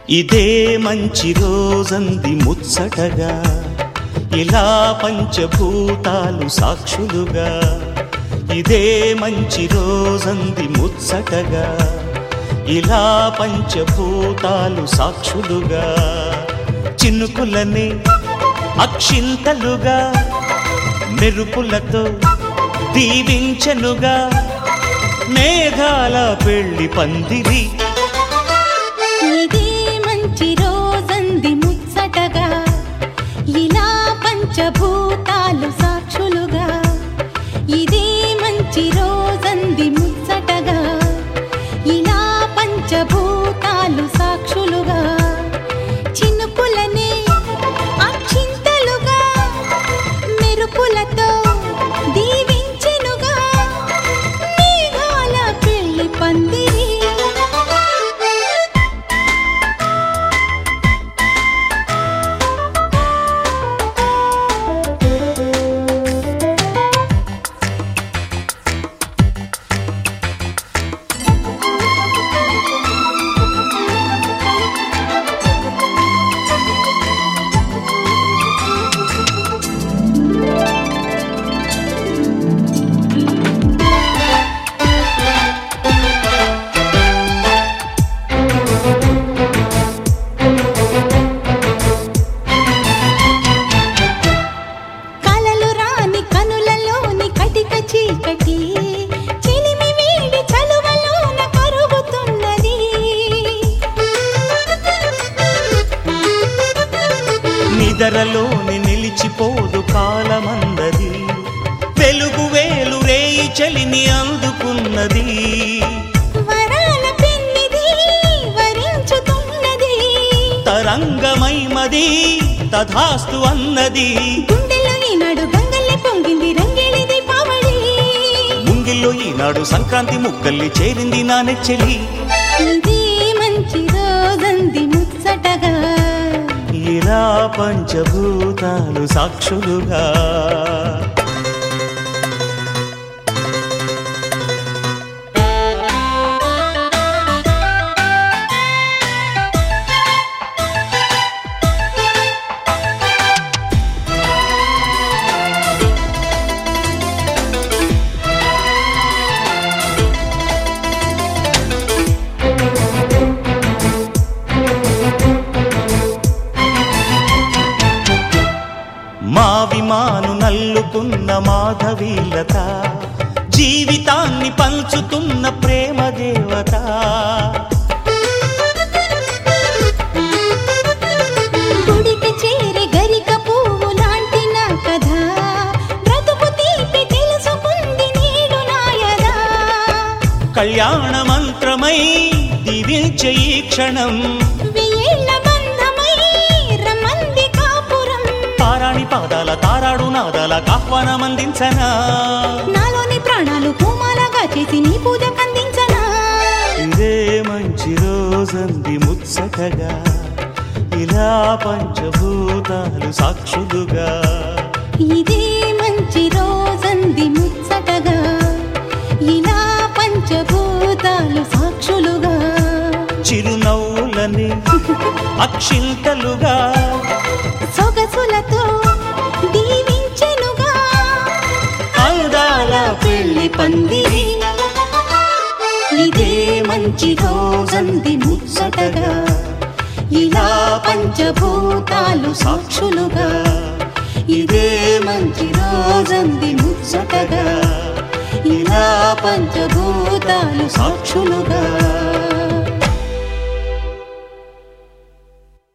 ఇదే మంచి రోజంది ముచ్చటగా ఇలా పంచభూతాలు సాక్షులుగా ఇదే మంచి రోజంది ముచ్చటగా ఇలా పంచభూతాలు సాక్షులుగా చినుకులని అక్షింతలుగా మెరుపులతో దీవించనుగా మేఘాల పెళ్లి పందిరి ఇదే మంచి రోజంది ముచ్చటగా ఇలా పంచభూతాలు సాక్షులుగా ఇదే మంచి రోజంది ముచ్చటగా ఇలా పంచభూతాలు సాక్షులుగా చినుకులనే అక్షింతలుగా మెరుపులతో దీవించెనుగా మేఘాల పెళ్లి పందిరి కలలు రాని కనులలోని కటిక చీకటి చిలిమి వీడి చలువలోన కరుగుతున్నది నిదరలోని నిలిచిపోదు కాలమందది వెలుగు వేలు రేయి చలిని అందుకున్నది వరాల పెన్నిది వరించుతున్నది తరంగమై మది తథాస్తు అన్నది గుండెల్లో ఈనాడు గంగల్లే పొంగింది రంగేళి దీపావళి ముంగిల్లో ఈనాడు సంక్రాంతి ముక్కల్లి చేరింది నా నెచ్చెలి ఇది మంచి రోజంది ముచ్చటగా ఇలా పంచభూతాలు సాక్షులుగా మా విమాను నల్లుకున్న మాధవీలత జీవితాన్ని పంచుతున్న ప్రేమ దేవత గుడిక చేరి గరిక పువ్వు లాంటి నా కథ బ్రతుకు తీపి తెలుసుకుంది నేడు నాయదా కళ్యాణ మంత్రమై దీవించే ఈ క్షణం వెయ్యేళ్ల బంధమై రమంది కాపురం తారాణి పాదాల తారాడు నాదాల ఆహ్వానం అందించనా నాలోని ప్రాణాలు పూమాలగా చేసి నీ పూజ కందించనా ఇదే మంచి రోజంది ముచ్చటగా ఇలా పంచభూతాలు సాక్షులుగా ఇదే మంచి రోజంది ముచ్చటగా ఇలా పంచభూతాలు సాక్షులుగా చిరునవ్వులని అక్షింతలుగా సొగసులతో దీవించెనుగా అందాల పెళ్లి పందిరి ఇదే మంచి రోజంది ముచ్చటగా ఇలా పంచభూతాలు సాక్షులుగా ఇదే మంచి రోజంది ముచ్చటగా ఇలా పంచభూతాలు సాక్షులుగా